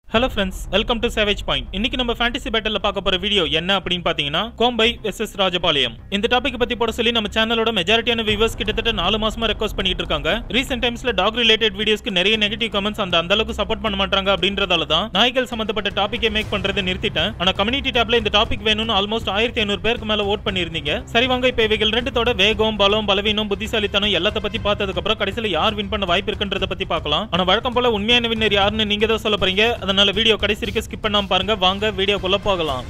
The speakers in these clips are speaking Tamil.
hello friends welcome to savage point இன்னைக்கு நம்ம ஃபேண்டசி பேட்டல்ல பார்க்க போற வீடியோ என்ன அப்படின்னு பாத்தீங்கன்னா கோம்பை வெர்சஸ் ராஜபாளையம் இந்த டாபிக் பத்தி போட சொல்லி நம்ம சேனலோட மெஜாரிட்டியான வியூவர்ஸ் கிட்டத்தட்ட நாலு மாசமா ரெக்வஸ்ட் பண்ணிட்டு இருக்காங்க ரீசெண்ட் டைம்ஸ்ல டாக் ரிலேட்டட் வீடியோஸ்க்கு நிறைய நெகட்டிவ் கமெண்ட்ஸ் அந்த அந்த அளவுக்கு சப்போர்ட் பண்ண மாட்டாங்க அப்படின்றதால தான் நாய்கள் சம்பந்தப்பட்ட டாபிக்கை மேக் பண்றதை நிறுத்திட்டேன் ஆனா கம்யூனிட்டி டேப்ல இந்த டாபிக் வேணும்னு ஆல்மோஸ்ட் ஆயிரத்தி ஐநூறு பேருக்கு மேல ஓட் பண்ணிருந்தீங்க சரி வாங்க இப்ப இவைகள் ரெண்டுத்தோட வேகம் பலம் பலவீனம் புத்திசாலித்தனம் எல்லாத்த பத்தி பார்த்ததுக்கு அப்புறம் கடைசியில யார் வின் பண்ண வாய்ப்பு இருக்குன்றத பத்தி பார்க்கலாம் ஆனா வழக்கம் போல உண்மையான வின்னர் யாருன்னு நீங்க தான் சொல்ல போறீங்க அதனால வீடியோ கடைசி வரைக்கும் ஸ்கிப் பண்ணாம பாருங்க வாங்க வீடியோக்குள்ள போகலாம்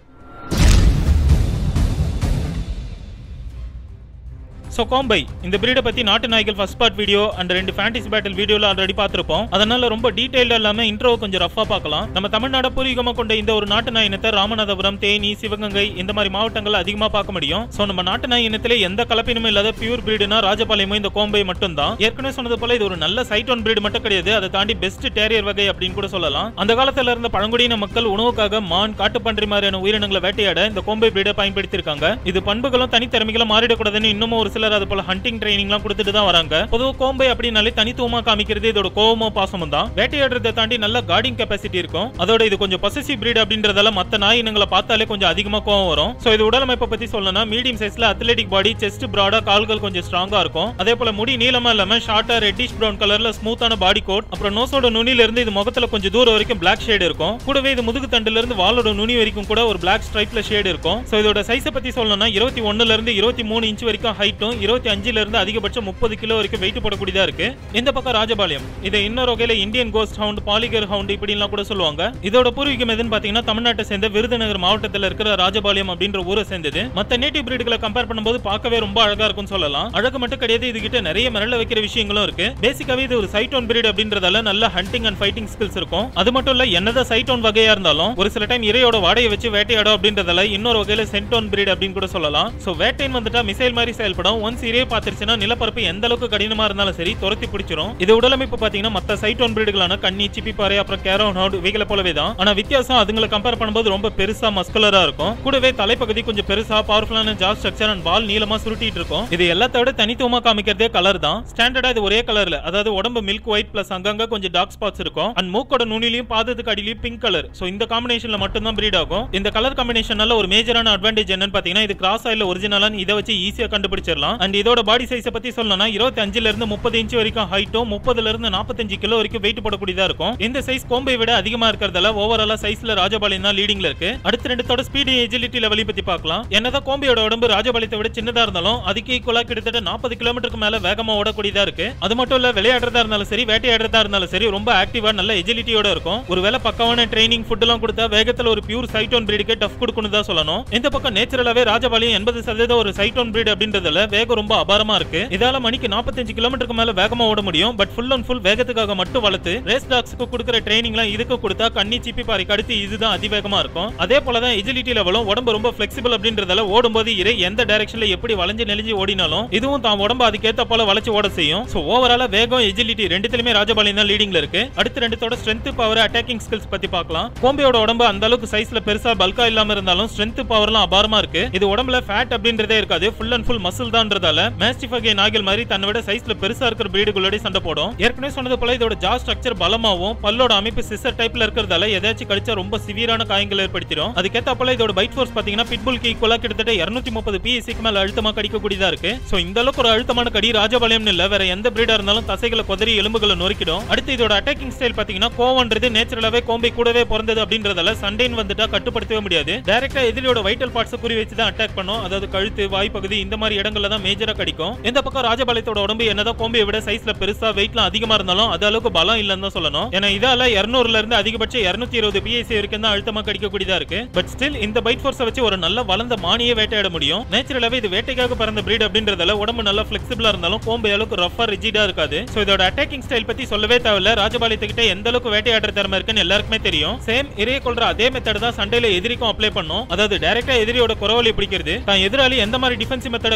ஸோ கோம்பை இந்த பிரீடை பத்தி நாட்டு நாய்கள் ஃபர்ஸ்ட் பார்ட் வீடியோ அண்ட் ரெண்டு ஃபேண்டசி பேட்டில் வீடியோல ஆல்ரெடி பார்த்திருப்போம் அதனால ரொம்ப டீடைல்டா இல்லாம இன்ட்ரோ கொஞ்சம் ரஃபா பார்க்கலாம் நம்ம தமிழ்நாடு பூர்வீகமா கொண்ட இந்த ஒரு நாட்டு நாய் இனத்தை ராமநாதபுரம் தேனி சிவகங்கை இந்த மாதிரி மாவட்டங்கள்ல அதிகமா பார்க்க முடியும் ஸோ நம்ம நாட்டு நாய் இனத்திலே எந்த கலப்பினமும் இல்லாத பியூர் பிரீடுனா ராஜபாளையமும் இந்த கோம்பை மட்டும் தான் ஏற்கனவே சொன்னது போல இது ஒரு நல்ல சைட் ஒன் பிரீடு மட்டும் கிடையாது அதை தாண்டி பெஸ்ட் டேரியர் வகை அப்படின்னு கூட சொல்லலாம் அந்த காலத்துல இருந்த பழங்குடியின மக்கள் உணவுக்காக மான் காட்டுப்பன்றி மாதிரியான உயிரினங்களை வேட்டையாட இந்த கோம்பை பிரீடை பயன்படுத்தி இருக்காங்க இது பண்புகளும் தனித்திறமைகளும் மாறிடக்கூடாதுன்னு இன்னமும் ஒரு சிலர் அது போல ஹண்டிங் ட்ரைனிங்லாம் கொடுத்துட்டு தான் வராங்க பொதுவாக கோம்பை அப்படின்னாலே தனித்துவமா காமிக்கிறது இதோட கோவமோ பாசமும் தான் வேட்டையாடுறதை தாண்டி நல்ல கார்டிங் கெப்பாசிட்டி இருக்கும் அதோட இது கொஞ்சம் பொசசிவ் பிரீட் அப்படின்றதால மத்த நாய் இனங்களை பார்த்தாலே கொஞ்சம் அதிகமா கோவம் வரும் சோ இது உடலமைப்பை பத்தி சொல்லணும்னா மீடியம் சைஸ்ல அத்லெட்டிக் பாடி செஸ்ட் ப்ராடா கால்கள் கொஞ்சம் ஸ்ட்ராங்கா இருக்கும் அதே போல முடி நீளமா இல்லாம ஷார்ட்டா ரெட்டிஷ் பிரவுன் கலர்ல ஸ்மூத்தான பாடி கோட் அப்புறம் நோஸோட நுனியில இருந்து இது முகத்துல கொஞ்சம் தூரம் வரைக்கும் பிளாக் ஷேட் இருக்கும் கூடவே இது முதுகு தண்டுல இருந்து வாலோட நுனி வரைக்கும் கூட ஒரு பிளாக் ஸ்ட்ரைப்ல ஷேட் இருக்கும் சோ இதோட சைஸை பத்தி சொல்லணும்னா இருபத்தி ஒண்ணுல இருந்து இருபத்தி மூணு இன்ச் வரைக்கும் ஹைட்டும் இருபத்தி அஞ்சுல இருந்து அதிகபட்சம் முப்பது கிலோ வரைக்கும் வெயிட் போடக்கூடியதா இருக்கு இந்த பக்கம் ராஜபாளையம் இதை இன்னொரு வகையில Indian ghost hound Poligar hound இப்படிலாம் கூட சொல்லுவாங்க இதோட பூர்வீகம் எதுன்னு பாத்தீங்கன்னா தமிழ்நாட்டை சேர்ந்த விருதுநகர் மாவட்டத்தில் இருக்கிற ராஜபாளையம் அப்படின்ற ஊரை சேர்ந்தது மத்த நேட்டிவ் பிரீடுகளை கம்பேர் பண்ணும்போது பார்க்கவே ரொம்ப அழகா இருக்கும்னு சொல்லலாம் அழகு மட்டும் கிடையாது இது கிட்ட நிறைய மிரள வைக்கிற விஷயங்களும் இருக்கு பேசிக்காவே இது ஒரு சைட் ஒன் பிரீட் அப்படின்றதால நல்ல ஹண்டிங் அண்ட் ஃபைட்டிங் ஸ்கில்ஸ் இருக்கும் அது மட்டும் இல்ல என்னதான் சைட் ஒன் வகையா இருந்தாலும் ஒரு சில டைம் இரையோட வாடையை வச்சு வேட்டையாடும் அப்படின்றதால இன்னொரு வகையில சென்ட் ஒன் பிரீட் அப்படின்னு கூட சொல்லலாம் சோ வேட்டைன் வந்துட்டா மிசைல் மாதிரி செயல்படும் ஒன்ஸ் இரையை பார்த்துருச்சுன்னா நிலப்பரப்பு எந்த அளவுக்கு கடினமா இருந்தாலும் சரி துரத்தி பிடிச்சிரும் இது உடலமைப்பு பாத்தீங்கன்னா மத்த சைட் ஒன் பிரீடுகளான கண்ணி சிப்பிப்பாறை அப்புறம் கேரோன் ஹவுட் இவைகளை போலவே தான் ஆனா வித்தியாசம் அதுங்களை கம்பேர் பண்ணும்போது ரொம்ப பெருசா மஸ்குலரா இருக்கும் கூடவே தலைப்பகுதி கொஞ்சம் பெருசா பவர்ஃபுல்லான ஜா ஸ்ட்ரக்சர் அண்ட் பால் நீளமா சுருட்டிட்டு இருக்கும் இது எல்லாத்தோட தனித்துவமா காமிக்கிறதே கலர் தான் ஸ்டாண்டர்டா இது ஒரே கலர்ல அதாவது உடம்பு மில்க் ஒயிட் பிளஸ் அங்கங்க கொஞ்சம் டார்க் ஸ்பாட்ஸ் இருக்கும் அண்ட் மூக்கோட நுனிலையும் பாதத்துக்கு அடியிலையும் பிங்க் கலர் சோ இந்த காம்பினேஷன்ல மட்டும் தான் பிரீட் ஆகும் இந்த கலர் காம்பினேஷனால ஒரு மேஜரான அட்வான்டேஜ் என்னன்னு பாத்தீங்கன்னா இது கிராஸ் ஆயில ஒரிஜினலான இதை வச்சு ஈஸியா கண்டுபிடிச்சிடலாம் அண்ட் இதோட பாடி சைஸை பத்தி சொல்லணும்னா இருபத்தி அஞ்சுல இருந்து முப்பது இன்ச் வரைக்கும் ஹைட்டும் முப்பதுல இருந்து நாற்பத்தஞ்சு கிலோ வரைக்கும் வெயிட் போடக்கூடியதா இருக்கும் இந்த சைஸ் கோம்பை விட அதிகமா இருக்கிறதால ஓவராலா சைஸ்ல ராஜபாளையம் தான் லீடிங்ல இருக்கு அடுத்த ரெண்டுத்தோட ஸ்பீடு எஜிலிட்டி லெவலையும் பத்தி பார்க்கலாம் என்னதான் கோம்பையோட உடம்பு ராஜபாளையத்தை விட சின்னதா இருந்தாலும் அதுக்கு ஈக்குவலா கிட்டத்தட்ட நாற்பது கிலோமீட்டருக்கு மேல வேகமா ஓடக்கூடியதா இருக்கு அது மட்டும் இல்ல விளையாடுறதா இருந்தாலும் சரி வேட்டையாடுறதா இருந்தாலும் சரி ரொம்ப ஆக்டிவா நல்ல எஜிலிட்டியோட இருக்கும் ஒருவேளை பக்கமான ட்ரைனிங் ஃபுட் எல்லாம் கொடுத்தா வேகத்துல ஒரு பியூர் சைட் ஒன் பிரீடுக்கு டஃப் கொடுக்கணும் தான் சொல்லணும் இந்த பக்கம் நேச்சுரலாவே ராஜபாளையம் எண்பது சதவீதம் ஒரு சைட் ஒன் பிரீட் அப்படின்றதுல வேகம் ரொம்ப அபாரமா இருக்கு இதால மணிக்கு நாற்பத்தஞ்சு கிலோமீட்டருக்கு மேல வேகமா ஓட முடியும் பட் ஃபுல் அண்ட் ஃபுல் வேகத்துக்காக மட்டும் வளர்த்து ரேஸ் டாக்ஸ்க்கு கொடுக்குற ட்ரைனிங்லாம் இதுக்கு கொடுத்தா கண்ணி சிப்பி பாறைக்கு அடுத்து இதுதான் அதிவேகமா இருக்கும் அதே போல தான் எஜிலிட்டி லெவலும் உடம்பு ரொம்ப ஃபிளெக்சிபிள் அப்படின்றதால ஓடும்போது இறை எந்த டைரக்ஷன்ல எப்படி வளைஞ்சு நெளிஞ்சு ஓடினாலும் இதுவும் தான் உடம்பு அதுக்கேத்த போல வளைச்சு ஓட செய்யும் சோ ஓவராலா வேகம் எஜிலிட்டி ரெண்டுத்திலுமே ராஜபாளையம் தான் லீடிங்ல இருக்கு அடுத்து ரெண்டுத்தோட ஸ்ட்ரென்த் பவர் அட்டாக்கிங் ஸ்கில்ஸ் பத்தி பார்க்கலாம் கோம்பையோட உடம்பு அந்த அளவுக்கு சைஸ்ல பெருசா பல்கா இல்லாம இருந்தாலும் ஸ்ட்ரென்த் பவர்லாம் அபாரமா இருக்கு இது உடம்புல ஃபேட் அப்படின்றதே இருக்காது ஃபுல் அண்ட் ஃபுல் மசில் தான்றதால மேஸ்டிஃபகே நாகில் மாதிரி தன்னை விட சைஸ்ல பெருசா இருக்கிற பிரீடுகளோட சண்டை போடும் ஏற்கனவே சொன்னது போல இதோட ஜா ஸ்ட்ரக்சர் பலமாவும் பல்லோட அமைப்பு சிசர் டைப்ல இருக்கிறதால எதாச்சும் கடிச்சா ரொம்ப சிவியரான காயங்கள் ஏற்படுத்திடும் அதுக்கேத்த போல இதோட பைட் ஃபோர்ஸ் பாத்தீங்கன்னா பிட்புல்க்கு ஈக்குவலா கிட்டத்தட்ட இருநூத்தி முப்பது பிஎஸ்சிக்கு மேல அழுத்தமா கடிக்கக்கூடியதா இருக்கு சோ இந்த அளவுக்கு ஒரு அழுத்தமான கடி ராஜபாளையம் இல்ல வேற எந்த பிரீடா இருந்தாலும் தசைகளை கொதறி எலும்புகளை நொறுக்கிடும் அடுத்து இதோட அட்டாக்கிங் ஸ்டைல் பாத்தீங்கன்னா கோவன்றது நேச்சுரலாவே கோம்பை கூடவே பிறந்தது அப்படின்றதால சண்டைன் வந்துட்டா கட்டுப்படுத்தவே முடியாது டைரக்டா எதிரியோட வைட்டல் பார்ட்ஸ் குறி வச்சு தான் அட்டாக் பண்ணும் அதாவது கழுத்து வாய்ப்பகுதி இந்த மாதிரி இடங்கள்ல தான் மேஜரா கடிக்கும் இந்த பக்கம் ராஜபாளையத்தோட உடம்பு என்னதான் கோம்பையை விட சைஸ்ல பெருசா வெயிட்லாம் அதிகமா இருந்தாலும் அது அளவுக்கு பலம் இல்லன்னு தான் சொல்லணும் ஏன்னா இதால இருநூறுல இருந்து அதிகபட்சம் இருநூத்தி இருபது பிஎஸ்சி வரைக்கும் தான் அழுத்தமா கடிக்கக்கூடியதா இருக்கு பட் ஸ்டில் இந்த பைட் ஃபோர்ஸை வச்சு ஒரு நல்ல வளர்ந்த மானியை வேட்டையாட முடியும் நேச்சுரலாவே இது வேட்டைக்காக பிறந்த பிரீட் அப்படின்றதால உடம்பு நல்லா பிளெக்சிபிளா இருந்தாலும் கோம்பை அளவுக்கு ரஃபா ரிஜிடா இருக்காது சோ இதோட அட்டாக்கிங் ஸ்டைல் பத்தி சொல்லவே தேவையில்ல ராஜபாளையத்துக்கிட்ட எந்த அளவுக்கு வேட்டையாடுற திறமை இருக்குன்னு எல்லாருக்குமே தெரியும் சேம் இறைய கொள்ற அதே மெத்தட் தான் சண்டையில எதிரிக்கும் அப்ளை பண்ணும் அதாவது டைரக்டா எதிரியோட குறவலி பிடிக்கிறது தான் எதிராளி எந்த மாதிரி டிஃபென்சிவ் மெத்தட கையாண்டாலும்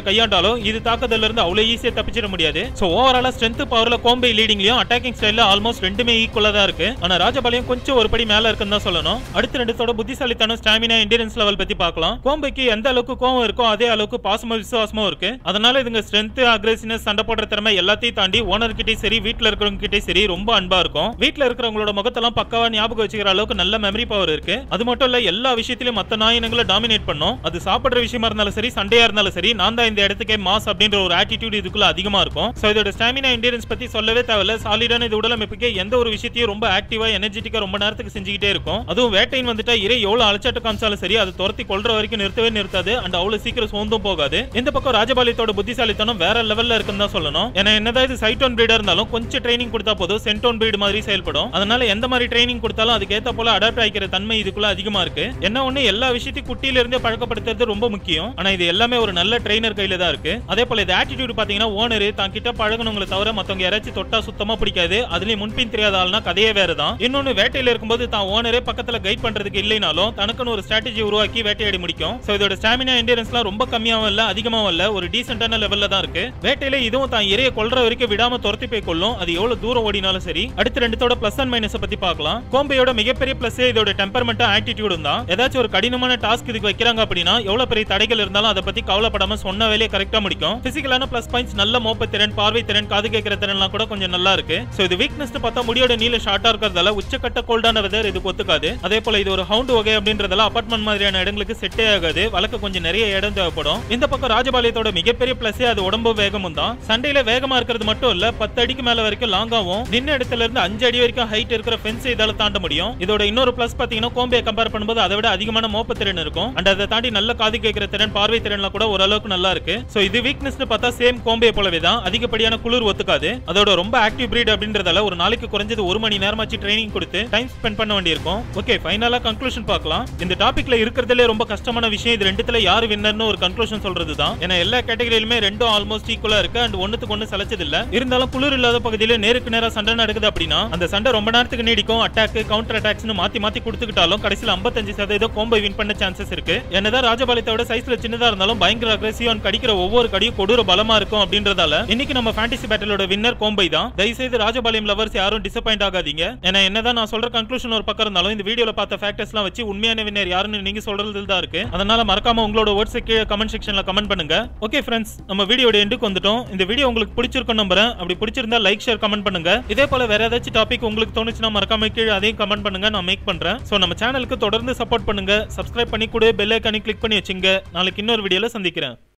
இருந்தாலும் இது தாக்குதல்ல இருந்து அவ்வளவு ஈஸியா தப்பிச்சிட முடியாது சோ ஓவராலா ஸ்ட்ரென்த் பவர்ல கோம்பை லீடிங்லயும் அட்டாக்கிங் ஸ்டைல்ல ஆல்மோஸ்ட் ரெண்டுமே ஈக்குவலா தான் இருக்கு ஆனா ராஜபாளையம் கொஞ்சம் ஒரு படி மேல இருக்குன்னு தான் சொல்லணும் அடுத்த ரெண்டுத்தோட புத்திசாலித்தனம் ஸ்டாமினா இண்டியன்ஸ் லெவல் பத்தி பார்க்கலாம் கோம்பைக்கு எந்த அளவுக்கு கோவம் இருக்கோ அதே அளவுக்கு பாசமும் விசுவாசமும் இருக்கு அதனால இதுங்க ஸ்ட்ரென்த் அக்ரெசிவ்னஸ் சண்டை போடுற திறமை எல்லாத்தையும் தாண்டி ஓனர் கிட்டே சரி வீட்ல இருக்கிறவங்க கிட்டே சரி ரொம்ப அன்பா இருக்கும் வீட்ல இருக்கிறவங்களோட முகத்தெல்லாம் பக்காவா ஞாபகம் வச்சுக்கிற அளவுக்கு நல்ல மெமரி பவர் இருக்கு அது மட்டும் இல்ல எல்லா விஷயத்திலயும் மத்த நாயினங்களை டாமினேட் பண்ணும் அது சாப்பிடுற விஷயமா இருந்தாலும் சரி சண்டையா இருந்தாலும் சரி நான் தான் இந்த இடத்துக்கே மாஸ் அப்படின்ற ஒரு ஆட்டிடியூட் இதுக்குள்ள அதிகமா இருக்கும் சோ இதோட ஸ்டாமினா இண்டியன்ஸ் பத்தி சொல்லவே தேவையில்ல சாலிடான இது உடலமைப்புக்கு எந்த ஒரு விஷயத்தையும் ரொம்ப ஆக்டிவா எனர்ஜெட்டிக்கா ரொம்ப நேரத்துக்கு செஞ்சுக்கிட்டே இருக்கும் அதுவும் வேட்டையின் வந்துட்டா இறை எவ்வளவு அலச்சாட்டு காமிச்சாலும் சரி அது துரத்தி கொள்ற வரைக்கும் நிறுத்தவே நிறுத்தாது அண்ட் அவ்வளவு சீக்கிரம் சோர்ந்தும் போகாது இந்த பக்கம் ராஜபாளையத்தோட புத்திசாலித்தனம் வேற லெவல்ல இருக்குன்னு தான் சொல்லணும் ஏன்னா என்னதான் இது சைட்டோன் பிரீடா இருந்தாலும் கொஞ்சம் ட்ரைனிங் கொடுத்தா போதும் சென்டோன் பிரீடு மாதிரி செயல்படும் அதனால எந்த மாதிரி ட்ரைனிங் கொடுத்தாலும் அதுக்கு ஏத்த போல அடாப்ட் ஆகிக்கிற தன்மை இதுக்குள்ள அதிகமா இருக்கு என்ன ஒண்ணு எல்லா விஷயத்தையும் குட்டியில இருந்தே பழக்கப்படுத்துறது ரொம்ப முக்கியம் ஆனா இது எல்லாமே ஒரு நல்ல ட்ரைனர் கையில தான் இருக்கு அதே போல இது ஆட்டிடியூட் பாத்தீங்கன்னா ஓனர் தான் கிட்ட பழகணுங்களை தவிர மத்தவங்க யாராச்சும் தொட்டா சுத்தமா பிடிக்காது அதுலயும் முன்பின் தெரியாத ஆள்னா கதையே வேற தான் இன்னொன்னு வேட்டையில இருக்கும்போது தான் ஓனரே பக்கத்துல கைட் பண்றதுக்கு இல்லைனாலும் தனக்குன்னு ஒரு ஸ்ட்ராட்டஜி உருவாக்கி வேட்டையாடி முடிக்கும் சோ இதோட ஸ்டாமினா எண்டியரன்ஸ்லாம் ரொம்ப கம்மியாவும் இல்ல அதிகமாவும் இல்ல ஒரு டீசென்டான லெவல்ல தான் இருக்கு வேட்டையில இதுவும் தான் இறைய கொல்ற வரைக்கும் விடாம துரத்தி போய் கொள்ளும் அது எவ்வளவு தூரம் ஓடினாலும் சரி அடுத்து ரெண்டுத்தோட பிளஸ் அண்ட் மைனஸ் பத்தி பார்க்கலாம் கோம்பையோட மிகப்பெரிய பிளஸ் இதோட டெம்பர்மெண்ட் ஆட்டிடியூடும் தான் ஏதாச்சும் ஒரு கடினமான டாஸ்க் இதுக்கு வைக்கிறாங்க அப்படின்னா எவ்வளவு பெரிய தடைகள் இருந்தாலும் அதை பத்தி கவலைப்படாம சொன்ன வேலையை கரெக்டா முடிக்கும் பிசிக்கலான பிளஸ் பாயிண்ட்ஸ் நல்ல மோப்ப திறன் பார்வை திறன் காது கேட்கிற திறன்லாம் கூட கொஞ்சம் நல்லா இருக்கு சோ இது வீக்னஸ் பார்த்தா முடியோட நீல ஷார்ட்டா இருக்கிறதால உச்சக்கட்ட கோல்டான வெதர் இதுக்கு ஒத்துக்காது அதே போல இது ஒரு ஹவுண்ட் வகை அப்படின்றதால அபார்ட்மெண்ட் மாதிரியான இடங்களுக்கு செட்டே ஆகாது வழக்க கொஞ்சம் நிறைய இடம் தேவைப்படும் இந்த பக்கம் ராஜபாளையத்தோட மிகப்பெரிய பிளஸே அது உடம்பு வேகமும் தான் சண்டையில வேகமா இருக்கிறது மட்டும் இல்ல பத்து அடிக்கு மேல வரைக்கும் லாங்காவும் நின்ன இடத்துல இருந்து அஞ்சு அடி வரைக்கும் ஹைட் இருக்கிற ஃபென்ஸ் இதால தாண்ட முடியும் இதோட இன்னொரு பிளஸ் பாத்தீங்கன்னா கோம்பையை கம்பேர் பண்ணும்போது அதை விட அதிகமான மோப்ப திறன் இருக்கும் அண்ட் அதை தாண்டி நல்ல காது கேட்கிற திறன் பார்வை திறன்லாம் கூட ஓரளவுக்கு நல்லா இருக்கு சோ இது வீக்னஸ் பார்த்தா சேம் கோம்பையை போலவே தான் அதிகப்படியான குளிர் ஒத்துக்காது அதோட ரொம்ப ஆக்டிவ் பிரீட் அப்படின்றதால ஒரு நாளைக்கு குறைஞ்சது ஒரு மணி நேரமாச்சு ட்ரைனிங் கொடுத்து டைம் ஸ்பெண்ட் பண்ண வேண்டியிருக்கும் ஓகே ஃபைனலா கன்க்ளூஷன் பார்க்கலாம் இந்த டாபிக்ல இருக்கிறதுலே ரொம்ப கஷ்டமான விஷயம் இது ரெண்டுத்துல யாரு வின்னர்னு ஒரு கன்க்ளூஷன் சொல்றது தான் ஏன்னா எல்லா கேட்டகரியிலுமே ரெண்டும் ஆல்மோஸ்ட் ஈக்குவலா இருக்கு அண்ட் ஒண்ணுக்கு ஒண்ணு சலைச்சது இல்ல இருந்தாலும் குளிர் இல்லாத பகுதியில நேருக்கு நேரா சண்டை நடக்குது அப்படின்னா அந்த சண்டை ரொம்ப நேரத்துக்கு நீடிக்கும் அட்டாக் கவுண்டர் அட்டாக்ஸ்னு மாத்தி மாத்தி கொடுத்துக்கிட்டாலும் கடைசியில் 55% சதவீதம் கோம்பை வின் பண்ண சான்சஸ் இருக்கு என்னதான் ராஜபாளையத்தோட சைஸ்ல சின்னதா இருந்தாலும் பயங்கர அக்ரெசிவ் அண்ட் கடிக்கிற ஒவ்வொரு கடியும் கொடூர பலமா இருக்கும் அப்படின்றதால இன்னைக்கு நம்ம ஃபேண்டசி பேட்டலோட வின்னர் கோம்பை தான் தயவுசெய்து ராஜபாளையம் லவர்ஸ் யாரும் டிசப்பாயிண்ட் ஆகாதீங்க ஏன்னா என்னதான் நான் சொல்ற கன்க்ளூஷன் ஒரு பக்கம் இருந்தாலும் இந்த வீடியோல பார்த்த ஃபேக்டர்ஸ்லாம் வச்சு உண்மையான வின்னர் யாருன்னு நீங்க சொல்றது தான் இருக்கு அதனால மறக்காம உங்களோட வேர்ட்ஸ் கீழே கமெண்ட் செக்ஷன்ல கமெண்ட் பண்ணுங்க ஓகே ஃப்ரெண்ட்ஸ் நம்ம வீடியோட எண்டுக்கு வந்துட்டோம் இந்த வீடியோ உங்களுக்கு பிடிச்சிருக்கும் நம்புறேன் அப்படி பிடிச்சிருந்தா லைக் ஷேர் கமெண்ட் பண்ணுங்க இதே போல வேற ஏதாச்சும் டாபிக் உங்களுக்கு தோணுச்சுன்னா மறக்காம கீழே அதையும் கமெண்ட் பண்ணுங்க நான் மேக் பண்றேன் சோ நம்ம சேனலுக்கு தொடர்ந்து சப்போர்ட் பண்ணுங்க சப்ஸ்கிரைப் பண்ணி கூட பெல் ஐக்கானி கிளிக் பண்ணி வச்சுங்க நாளைக்கு இன்னொரு வீடியோல சந்திக்கிறேன்